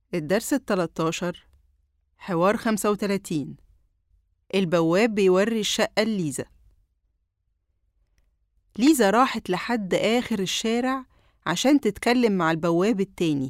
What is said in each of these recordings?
الدرس التلاتاشر حوار خمسة وتلاتين البواب بيوري الشقة لليزا ليزا راحت لحد آخر الشارع عشان تتكلم مع البواب التاني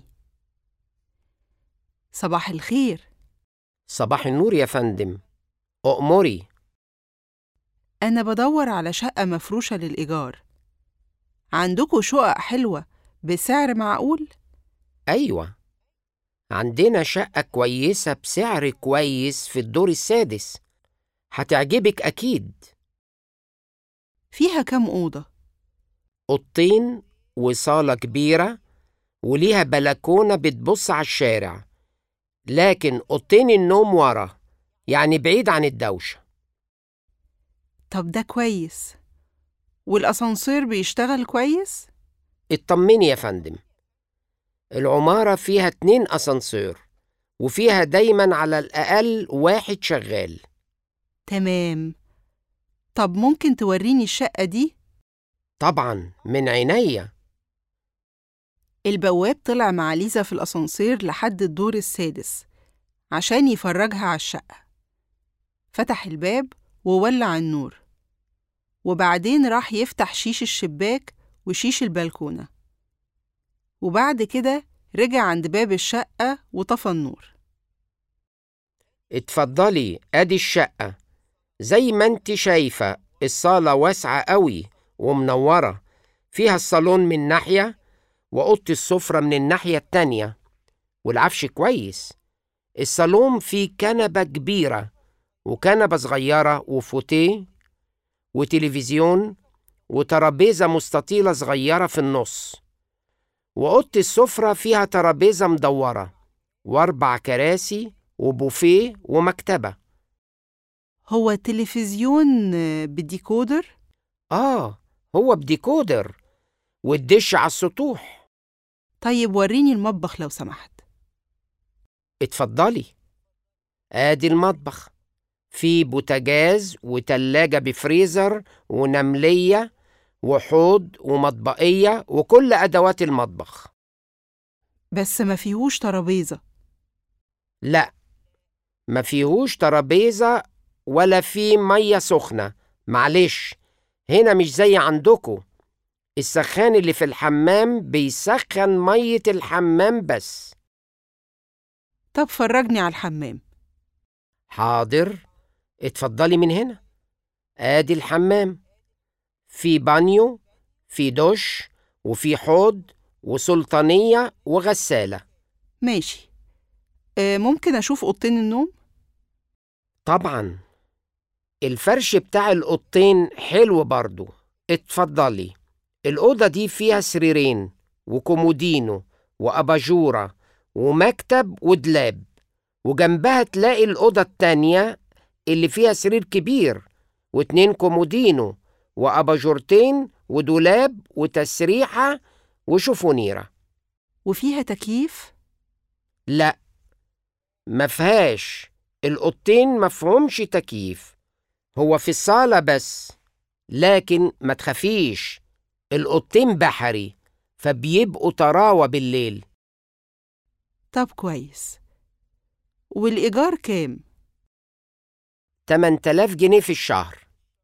صباح الخير صباح النور يا فندم أؤمري أنا بدور على شقة مفروشة للإيجار عندكوا شقق حلوة بسعر معقول؟ أيوة عندنا شقة كويسة بسعر كويس في الدور السادس هتعجبك أكيد فيها كام أوضة؟ أوضتين وصالة كبيرة وليها بلكونة بتبص على الشارع لكن أوضتين النوم ورا يعني بعيد عن الدوشة طب ده كويس والأسانسير بيشتغل كويس؟ اطمني يا فندم العمارة فيها اتنين أسانسير وفيها دايما على الأقل واحد شغال تمام طب ممكن توريني الشقة دي؟ طبعا من عينيا البواب طلع مع ليزا في الأسانسير لحد الدور السادس عشان يفرجها على الشقة فتح الباب وولع النور وبعدين راح يفتح شيش الشباك وشيش البلكونة وبعد كده رجع عند باب الشقة وطفى النور اتفضلي ادي الشقة زي ما انت شايفة الصالة واسعة قوي ومنورة فيها الصالون من ناحية وأوضة السفرة من الناحية التانية والعفش كويس الصالون فيه كنبة كبيرة وكنبة صغيرة وفوتيه وتلفزيون وترابيزة مستطيلة صغيرة في النص وأوضة السفرة فيها ترابيزة مدورة وأربع كراسي وبوفيه ومكتبة هو تلفزيون آه، بديكودر؟ آه هو بديكودر والدش على السطوح طيب وريني المطبخ لو سمحت اتفضلي ادي المطبخ في بوتاجاز وتلاجة بفريزر ونملية وحوض ومطبقية وكل أدوات المطبخ بس ما فيهوش ترابيزة لا ما فيهوش ترابيزة ولا في مية سخنة معلش هنا مش زي عندكو السخان اللي في الحمام بيسخن مية الحمام بس طب فرجني على الحمام حاضر اتفضلي من هنا ادي الحمام في بانيو في دش وفي حوض وسلطانية وغسالة ماشي آه، ممكن أشوف أوضتين النوم؟ طبعا الفرش بتاع الأوضتين حلو برضو اتفضلي الأوضة دي فيها سريرين وكومودينو وأباجورة ومكتب ودلاب وجنبها تلاقي الأوضة التانية اللي فيها سرير كبير واتنين كومودينو وأباجورتين ودولاب وتسريحة وشوفونيرة وفيها تكييف؟ لا مفيهاش الأوضتين مفهومش تكييف هو في الصالة بس لكن ما تخافيش الأوضتين بحري فبيبقوا طراوة بالليل طب كويس والإيجار كام؟ 8000 جنيه في الشهر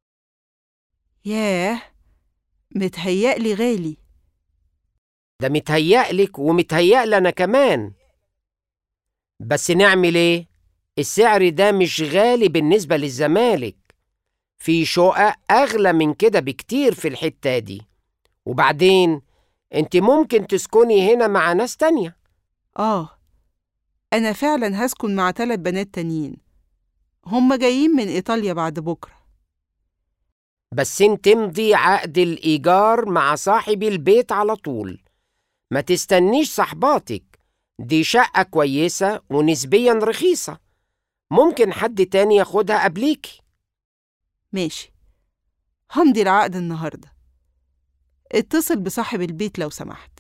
ياه متهيألي غالي ده متهيألك ومتهيألي أنا كمان بس نعمل إيه؟ السعر ده مش غالي بالنسبة للزمالك في شقق أغلى من كده بكتير في الحتة دي وبعدين انت ممكن تسكني هنا مع ناس تانية آه أنا فعلا هسكن مع تلات بنات تانيين هما جايين من إيطاليا بعد بكرة بس انت امضي عقد الإيجار مع صاحب البيت على طول ما تستنيش صحباتك دي شقة كويسة ونسبيا رخيصة ممكن حد تاني ياخدها قبليكي ماشي همضي العقد النهاردة اتصل بصاحب البيت لو سمحت